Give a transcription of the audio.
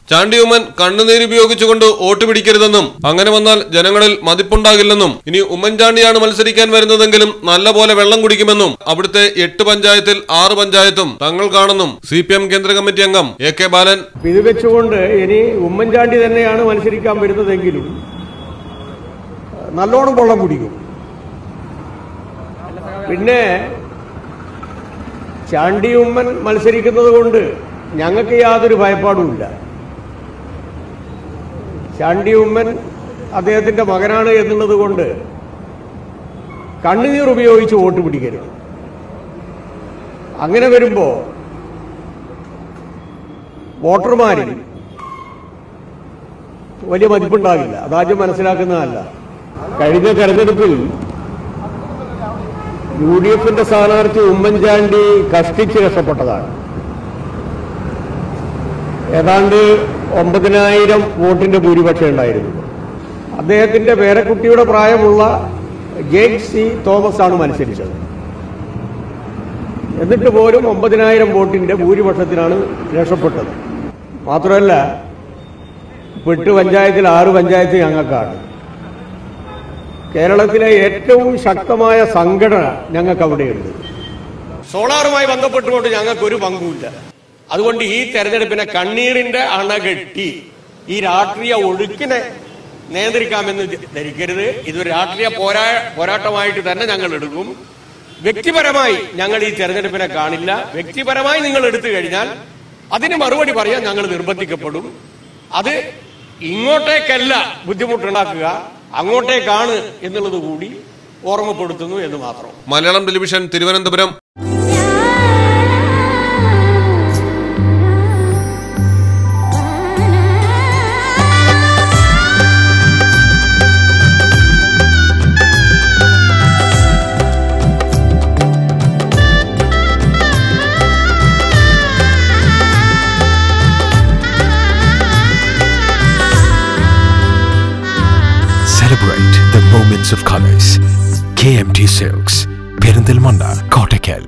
Chandy Oommen കണ്ണുനീരുപയോഗിച്ചുകൊണ്ട് vote പിടിക്കരുതെന്നും അങ്ങനെ വന്നാൽ ജനങ്ങളിൽ മതിപ്പുണ്ടാകില്ലെന്നും ഇനി ഉമ്മൻചാണ്ടിയാണ് മത്സരിക്കാൻ വരുന്നതെങ്കിലും നല്ല പോലെ വെള്ളം കുടിക്കുമെന്നും അവിടുത്തെ എട്ട് പഞ്ചായത്തിൽ ആറ് പഞ്ചായത്തും തങ്ങൾ കാണുന്നും സി പി എം കേന്ദ്ര കമ്മിറ്റി അംഗം എ കെ ബാലൻ ഇത് വെച്ചുകൊണ്ട് ഇനി ഉമ്മൻചാണ്ടി തന്നെയാണ് മത്സരിക്കാൻ വരുന്നതെങ്കിലും നല്ലോണം വെള്ളം കുടിക്കും പിന്നെ ചാണ്ടി ഉമ്മൻ മത്സരിക്കുന്നത് കൊണ്ട് ഞങ്ങൾക്ക് യാതൊരു ഭയപ്പാടുമില്ല ചാണ്ടി ഉമ്മൻ അദ്ദേഹത്തിന്റെ മകനാണ് എന്നുള്ളത് കൊണ്ട് കണ്ണുനീർ ഉപയോഗിച്ച് വോട്ട് പിടിക്കരുത് അങ്ങനെ വരുമ്പോ വോട്ടർമാരിൽ വലിയ മതിപ്പുണ്ടാകില്ല അതാദ്യം മനസ്സിലാക്കുന്നതല്ല കഴിഞ്ഞ തെരഞ്ഞെടുപ്പിൽ യു ഡി എഫിന്റെ സ്ഥാനാർത്ഥി ഉമ്മൻചാണ്ടി കഷ്ടിച്ച് രക്ഷപ്പെട്ടതാണ് ഏതാണ്ട് ഒമ്പതിനായിരം വോട്ടിന്റെ ഭൂരിപക്ഷം ഉണ്ടായിരുന്നു അദ്ദേഹത്തിന്റെ പേരക്കുട്ടിയുടെ പ്രായമുള്ള ജെയ്ക് സി തോമസ് ആണ് മത്സരിച്ചത് എന്നിട്ട് പോലും ഒമ്പതിനായിരം വോട്ടിന്റെ ഭൂരിപക്ഷത്തിനാണ് രക്ഷപ്പെട്ടത് മാത്രമല്ല ഇപ്പൊ എട്ട് പഞ്ചായത്തിൽ ആറ് പഞ്ചായത്ത് ഞങ്ങൾക്കാണ് കേരളത്തിലെ ഏറ്റവും ശക്തമായ സംഘടന ഞങ്ങൾക്ക് അവിടെയുണ്ട് സോളാറുമായി ബന്ധപ്പെട്ടുകൊണ്ട് ഞങ്ങൾക്ക് ഒരു പങ്കുമില്ല അതുകൊണ്ട് ഈ തെരഞ്ഞെടുപ്പിനെ കണ്ണീരിന്റെ അണകെട്ടി ഈ രാഷ്ട്രീയ ഒഴുക്കിനെ നിയന്ത്രിക്കാമെന്ന് ധരിക്കരുത് ഇതൊരു രാഷ്ട്രീയ പോരാ പോരാട്ടമായിട്ട് തന്നെ ഞങ്ങൾ എടുക്കും വ്യക്തിപരമായി ഞങ്ങൾ ഈ തെരഞ്ഞെടുപ്പിനെ കാണില്ല വ്യക്തിപരമായി നിങ്ങൾ എടുത്തു കഴിഞ്ഞാൽ അതിന് മറുപടി പറയാൻ ഞങ്ങൾ നിർബന്ധിക്കപ്പെടും അത് ഇങ്ങോട്ടേക്കല്ല ബുദ്ധിമുട്ടുണ്ടാക്കുക അങ്ങോട്ടേക്കാണ് എന്നുള്ളത് കൂടി ഓർമ്മപ്പെടുത്തുന്നു എന്ന് മാത്രം Malayalam television Thiruvananthapuram Celebrate the moments of colors. KMT Silks, Perindalmanda, Kottakkal.